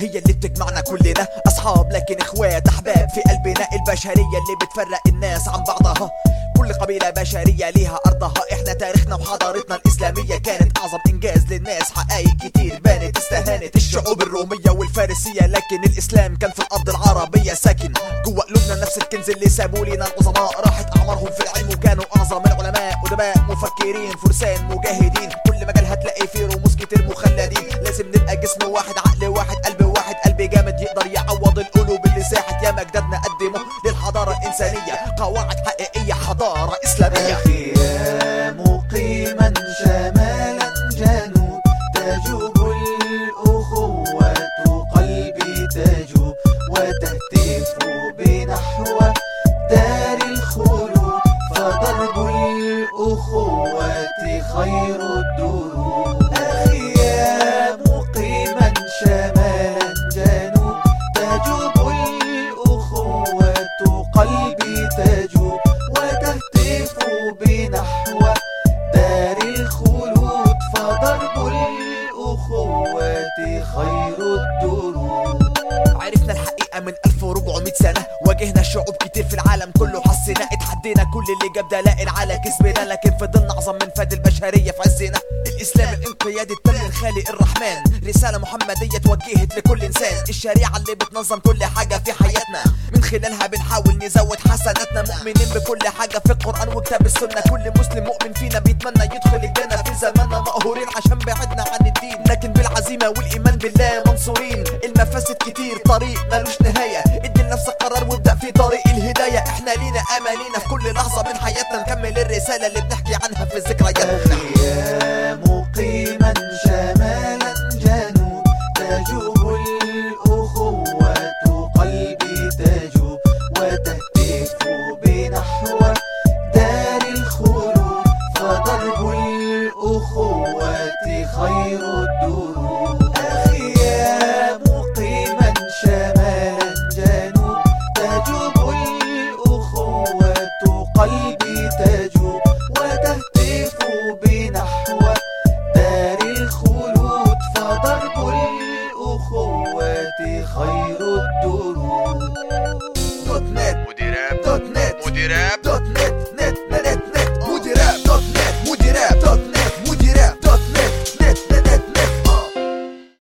هي اللي بتجمعنا كلنا اصحاب لكن اخوات احباب في قلبنا البشريه اللي بتفرق الناس عن بعضها كل قبيلة بشرية ليها أرضها إحنا تاريخنا وحضارتنا الإسلامية كانت أعظم إنجاز للناس حقايق كتير بانت استهانت الشعوب الرومية والفارسية لكن الإسلام كان في الأرض العربية ساكن جوا قلوبنا نفس الكنز اللي سابوا لنا العظماء راحت أعمارهم في العلم وكانوا أعظم العلماء أدباء مفكرين فرسان مجاهدين كل مجال هتلاقي فيه رموز كتير مخلدين لازم نبقى جسم واحد عقل واحد قلب واحد قلب جامد يقدر يعوض القلوب اللي ساحت يا مجدادنا قدموا للحضارة الإنسانية قواعد حقيقية حضارة إسلامية أخي يا مقيما شمالا جنوب تجوب الأخوة قلبي تجوب وتهتف بنحو دار الخلود فضرب الأخوة خير الدروب أخي يا مقيما شمالا جنوب تجوب الأخوة قلبي تجوب وتهتف بنحو دار الخلود فضرب الأخوة خير الدروب عرفنا الحقيقة من 1400 سنة واجهنا شعوب كتير في العالم كله حسنا اتحدينا كل اللي جاب دلائل على كسبنا لكن فضلنا أعظم من فاد البشرية في عزنا الإسلام الانقياد التام للخالق الرحمن رسالة محمدية توجهت لكل إنسان الشريعة اللي بتنظم كل حاجة في حياتنا من خلالها بنحاول نزود حسناتنا مؤمنين بكل حاجة في القرآن وكتاب السنة كل مسلم مؤمن فينا بيتمنى يدخل الجنة في زماننا مقهورين عشان بعدنا عن الدين لكن بالعزيمة والإيمان بالله منصورين المفاسد كتير طريق ملوش نهاية ادي لنفسك قرار وابدأ في طريق الهداية احنا لينا أمانينا في كل لحظة من حياتنا نكمل الرسالة اللي بنحكي عنها في ذكرياتنا أخي يا مقيما شمالا جنوب تجوب الأخوة قلبي تجوب وتهتف بنحو دار الخلود فضرب الأخوة خير الدروب أخي يا مقيما شمالا جنوب تجوب الأخوة قلبي تجوب وتهتف بنحو دار الخلود فضرب الأخوة خير الدروب